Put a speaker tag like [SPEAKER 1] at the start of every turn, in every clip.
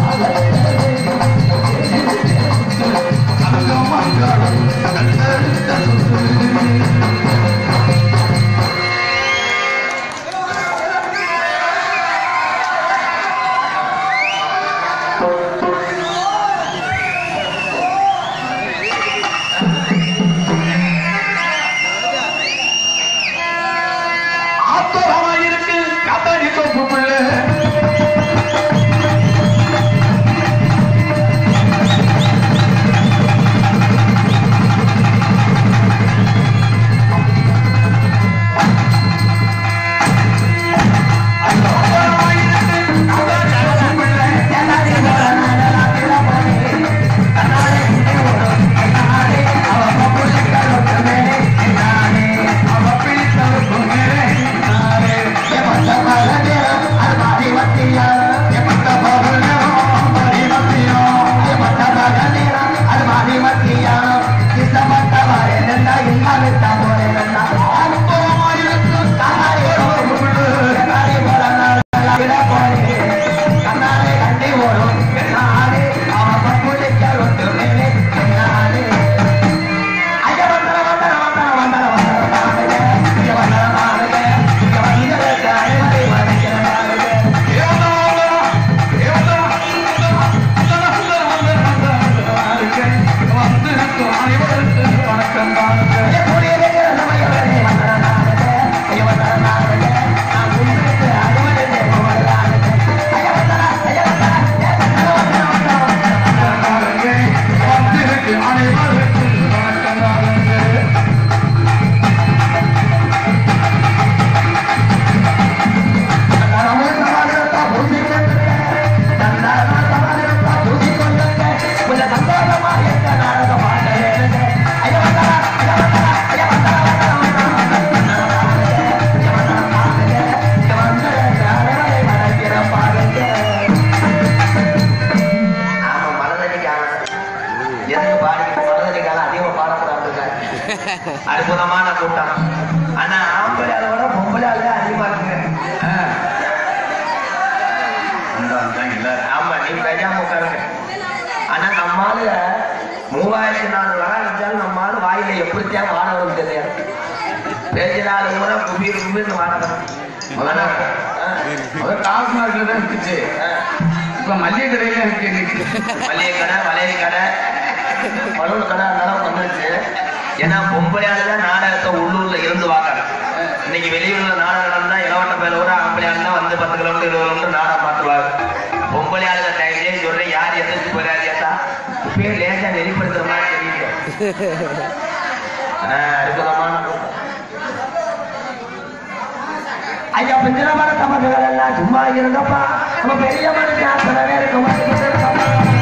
[SPEAKER 1] ஆத்தோரமாயிருக்கு காத்தாடி தோப்பு பிள்ளை
[SPEAKER 2] ஆமா மனதடிக்கான எதுக்கு பாடி மனதடிக்கான அதிகமா பாடக்கூடாது அற்புதமான கூட்டம் ஆனா ஆம்பளை அதை விட பொம்பளை ஆளு அதிகமா இருக்கு ஆமா நீ பேசாம உட்காருங்க ஆனா நம்ம ஆளுங்க மூவாயிரத்தி நாலு வகை இருந்தாலும் நம்ம ஆளு வாயில எப்படித்தான் வாழ வரும் தெரியாது பேசினாலும் கூட குபீர் குபீர்னு வாழணும் ஆனா, ஆ,
[SPEAKER 1] முதல்ல டாஸ்மார்க்ல தான் இருந்துச்சு
[SPEAKER 2] ஆ.
[SPEAKER 1] இப்ப மல்லிகை கடையில இருக்கு இன்னைக்கு
[SPEAKER 2] மளிகை கடை மளிகை கடை பலூன் கடை அதெல்லாம் வந்துருச்சு ஏன்னா பொம்பளையாளு தான் நாடகத்தை உள்ளூர்ல இருந்து வாங்க இன்னைக்கு வெளியூர்ல நாடகம் நடந்தா இளவட்ட பேர கூட ஆம்பளையாளு தான் வந்து பத்து கிலோமீட்டர் இருபது கிலோமீட்டர் நாடகம் பார்த்துருவாங்க பொம்பளையாளுங்க டைம்லயே சொல்றேன் யார் எதிர்த்து போயிடாதியாத்தா இப்பயே லேசா வெளிப்படுத்துற மாதிரி தெரியுது ஆனா அற்புதமான கூட்டம். ஐயா பிஞ்சரமான தமிழர்கள் எல்லாம் சும்மா இருந்தப்பா நம்ம பெரிய மனுஷன் அத்தனை பேருக்கு மட்டும் இருக்கப்பா.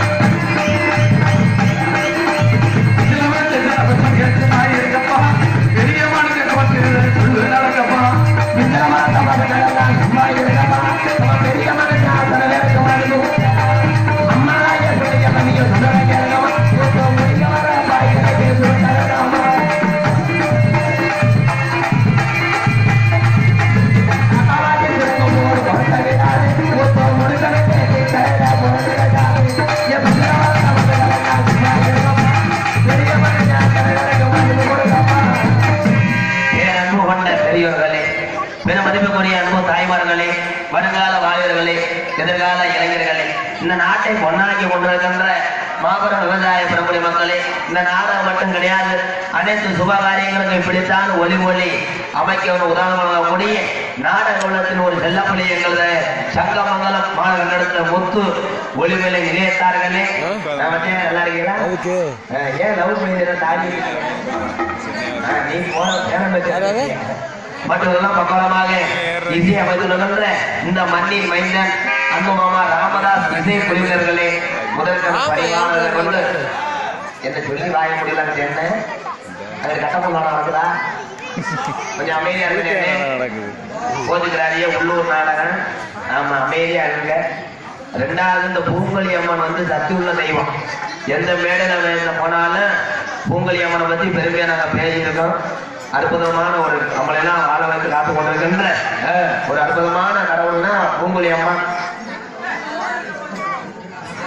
[SPEAKER 2] பேரன்பு கொண்ட பெரியவர்களே பெருமதிப்புக்குரிய அன்பு தாய்மார்களே வருங்கால வாலிபர்களே எதிர்கால இளைஞர்களே இந்த நாட்டை பொன்னாக்கி கொண்டிருக்கின்ற மாபெரும் விவசாய பிரபுடி மக்களே இந்த நாடகம் மட்டும் கிடையாது அனைத்து சுபகாரியங்களுக்கும் இப்படித்தான் ஒலி ஒளி அமைக்க ஒரு உதாரணமாக கூடிய நாடக உள்ளத்தின் ஒரு செல்லப்பள்ளி எங்களது சங்கமங்கலம் மாணவர் நடத்த முத்து ஒளிமலை நிலையத்தார்களே நான் வந்து நல்லா இருக்கீங்களா
[SPEAKER 3] அதுக்கு
[SPEAKER 2] ஆ, ஏன் லவ் பண்ணி தாண்டி ஆ, நீ போன நேரம்
[SPEAKER 3] யாராவது?
[SPEAKER 2] மற்றவர்களெல்லாம் பக்கவலமாக இசை அமைத்துள்ள இந்த மண்ணின் மைந்தன் அன்பு மாமா ராமதாஸ் இசை குழுவினர்களே முதற்கண்
[SPEAKER 3] ஆமா,
[SPEAKER 2] பரிமாணங்களை
[SPEAKER 3] ஏன்
[SPEAKER 2] கொண்டு
[SPEAKER 3] போறது?
[SPEAKER 2] என்ன சொல்லி வாய முடியலன்னு சொன்னேன் அது கட்டப்பொங்கல் நடக்குதா கொஞ்சம் அமைதியா இருக்கு
[SPEAKER 3] நடக்குது
[SPEAKER 2] போதுகிறாரியே உள்ளூர் நாடகம் ஆமா அமைதியா இருங்க ரெண்டாவது இந்த பூங்கொழி அம்மன் வந்து சக்தி உள்ள தெய்வம் எந்த மேடையில வேணும் போனாலும் பூங்கொழி அம்மனை பத்தி பெருமையா நாங்க பேசியிருக்கோம் அற்புதமான ஒரு நம்மளை எல்லாம் வாழ வைத்து காத்து கொண்டிருக்கின்ற அஹ், ஒரு அற்புதமான கடவுள்னா பூங்கொழி அம்மன்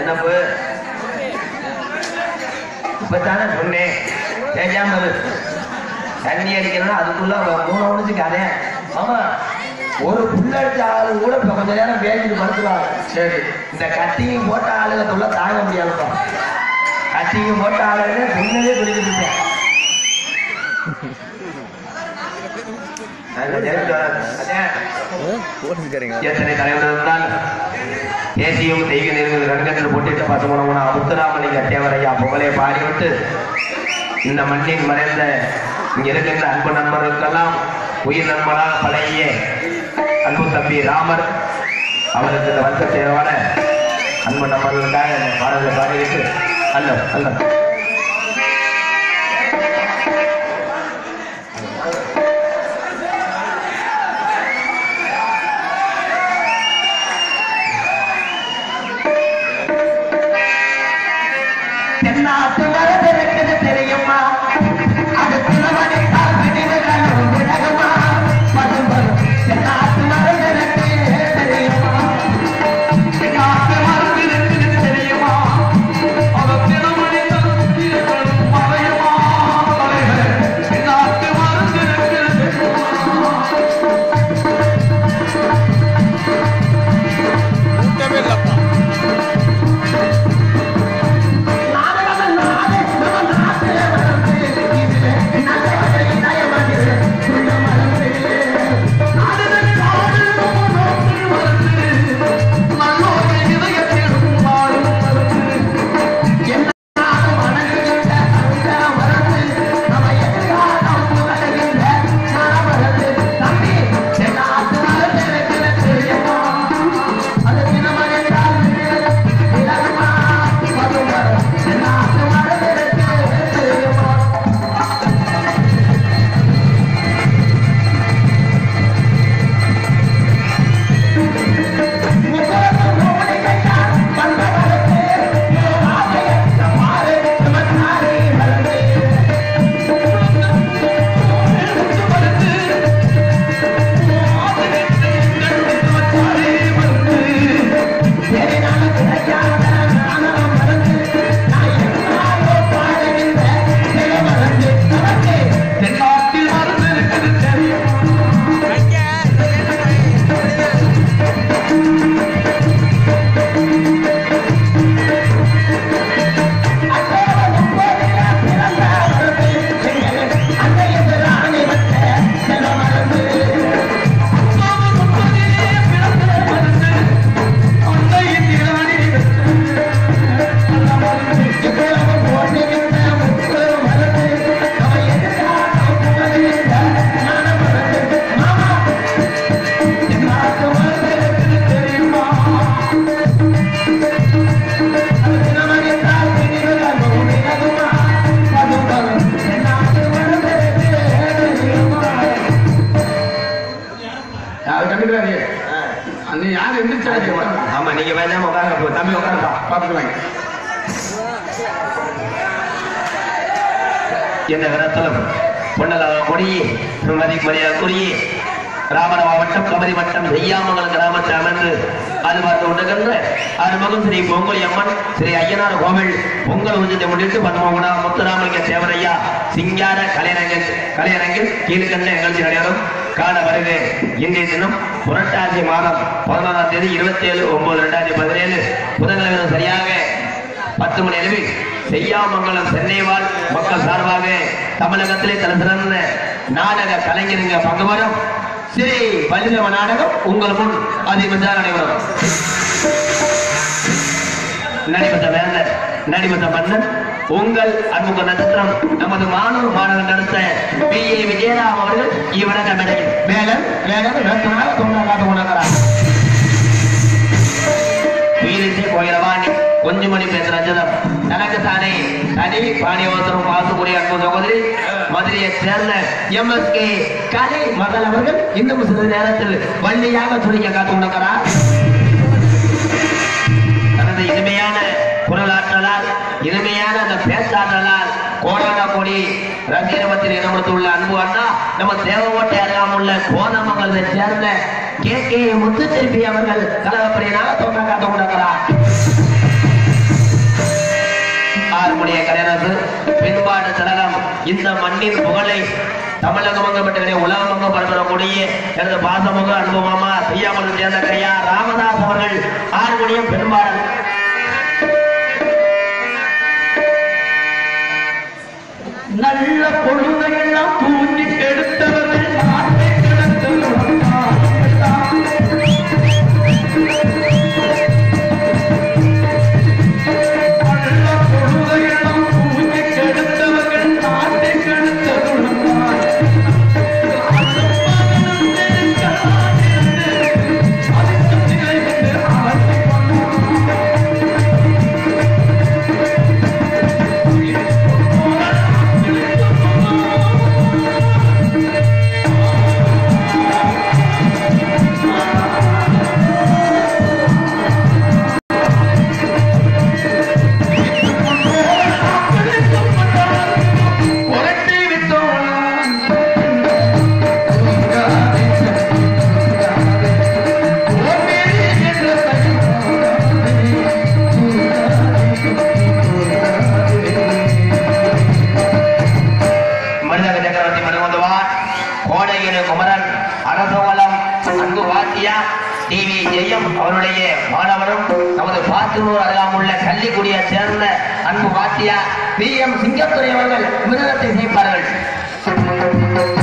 [SPEAKER 2] தப்பு இப்பதானே சொன்னேன் தெரியாம இரு. தண்ணி அடிக்கணும்னா அதுக்குள்ள அவன் மூணு ஒழிச்சு கதை ஆமா ஒரு புல்லடிச்ச ஆளு கூட இப்ப கொஞ்ச நேரம் பேசிட்டு படுத்துவாங்க
[SPEAKER 1] சரி
[SPEAKER 2] இந்த கத்தியும் போட்ட ஆளுங்க தொல்லை தாங்க முடியாதுப்பா கத்தியும் போட்ட ஆளுங்க முன்னதே சொல்லிட்டு இருப்பேன் நல்ல நேரத்து வராது. அதான்
[SPEAKER 3] போட்டுருக்காருங்க
[SPEAKER 2] எத்தனை தலைவர் இருந்தால் தேசியம் தெய்வ நெருங்கு ரங்கத்தில் போட்டிட்ட பசுமணமுனா முத்துராமலிங்க தேவரையா புகழை பாடிவிட்டு இந்த மண்ணின் மறைந்த இங்க இருக்கின்ற அன்பு நண்பர்களுக்கெல்லாம் உயிர் நண்பனாக பழகிய அன்பு தம்பி ராமர் அவருக்கு இந்த வருஷ தேவான அன்பு நண்பர்களுக்காக இந்த பாடலை பாடிவிட்டு அல்ல அல்ல தென்னாட்டு வரதற்கு தெரியுமா அது திருமணித்தால் விடிவுகளும் விலகுமா பசும்பரும் தென்னாட்டு வரதற்கு தெரியுமா தென்னாட்டு வரதற்கு தெரியுமா அது திருமணித்தால் விடிவுகளும் மறையுமா தலைவர் தென்னாட்டு வரதற்கு தெரியுமா
[SPEAKER 1] யாரு கண்டுக்கிறாரு நீ யார் எந்திரிச்சாரு
[SPEAKER 2] ஆமா நீங்க வேணாம உட்காருங்க தம்பி உட்காருப்பா
[SPEAKER 1] பாத்துக்கலாங்க
[SPEAKER 2] என்ன விரத்தலம் பொன்னலாக கொடியே மதி மரியாதை கொடியே ராமர மாவட்டம் கமதி வட்டம் செய்யாமங்கலம் கிராமத்தில் அமர்ந்து அது பார்த்து கொண்டிருக்கின்ற அருமகன் ஸ்ரீ பொங்கலி அம்மன் ஸ்ரீ ஐயனார் கோவில் பொங்கல் உச்சத்தை முன்னிட்டு பத்மகுணா முத்துராமலிங்க தேவரையா சிங்கார கலையரங்கில் கலையரங்கில் கீழ்கண்ட நிகழ்ச்சி நடைபெறும் கால வருகை இன்றைய தினம் புரட்டாசி மாதம் பதினோராம் தேதி இருபத்தி ஏழு ஒன்பது ரெண்டாயிரத்தி பதினேழு புதன்கிழமை சரியாக பத்து மணி அளவில் செய்யாமங்கலம் சென்னை வாழ் மக்கள் சார்பாக தமிழகத்திலே தலை சிறந்த நாடக கலைஞருங்க பங்கு வரும் ஸ்ரீ பல்லிரவ நாடகம் உங்கள் முன் அதிகமாக நடைபெறும் நடிபத்த வேந்தர் நடிபத்த மன்னன் உங்கள் அன்புக்கு நட்சத்திரம் நமது மாணவ மாணவன் நடத்த பி ஏ விஜயராம் அவர்கள் இவ்வளவு மேடையில் மேலும் மேலும் ரத்தனாக தோன்றாக உணர்கிறார் உயிரிச்சை கோயிலவாணி கொஞ்சமணி பேசுற ரஜதம் தனக்கு தானே தனி பாணியோத்தரம் பாசுபுரி அன்பு சகோதரி மதுரையைச் சேர்ந்த எம் எஸ் கே கலை மகள் அவர்கள் இன்னும் சிறிது நேரத்தில் வள்ளியாக துணிக்க காத்து கொண்டிருக்கிறார் தனது இனிமையான குரலாற்றலால் இனிமையான அந்த பேச்சாற்றலால் கோடான கோடி ரசிகரமத்தில் இடம்பெடுத்துள்ள அன்பு அண்ணா நம்ம தேவகோட்டை அருகாமுள்ள கோதமங்கலத்தை சேர்ந்த கே கே முத்துச்செல்வி அவர்கள் கலகப்படியினால தோன்ற காத்து கொண்டிருக்கிறார் ஆறுமுடைய கலையரசு பின்பாடு திலகம் இந்த மண்ணின் புகழை தமிழகமங்க மட்டும் உலகமங்க பரப்பக்கூடிய எனது பாசமுக அனுபவமா செய்யாமல் சேர்ந்த கையா ராமதாஸ் அவர்கள் ஆறுமுடியும் பெரும்பாடல்
[SPEAKER 1] நல்ல பொழுதையெல்லாம் தூங்கி கெடுத்தவர்கள் நாட்டை கிடந்தவர்கள் நல்ல பொழுதையெல்லாம் தூங்கி கெடுத்தவர்கள் நாட்டை கெடுத்தவர்கள் உரட்டி விட்டோம்
[SPEAKER 2] மனிதக சக்கரவர்த்தி மருமதுவார் கோடையிரு குமரன் அரசோலம் அன்பு வாத்தியா டிவி ஜெயம் அவருடைய மாணவரும் நமது பாத்தூர் அருகாமுள்ள கள்ளிக்குடியை சேர்ந்த அன்பு வாத்தியா பி எம் சிங்கத்துறை அவர்கள் விருதத்தை செய்ப்பார்கள்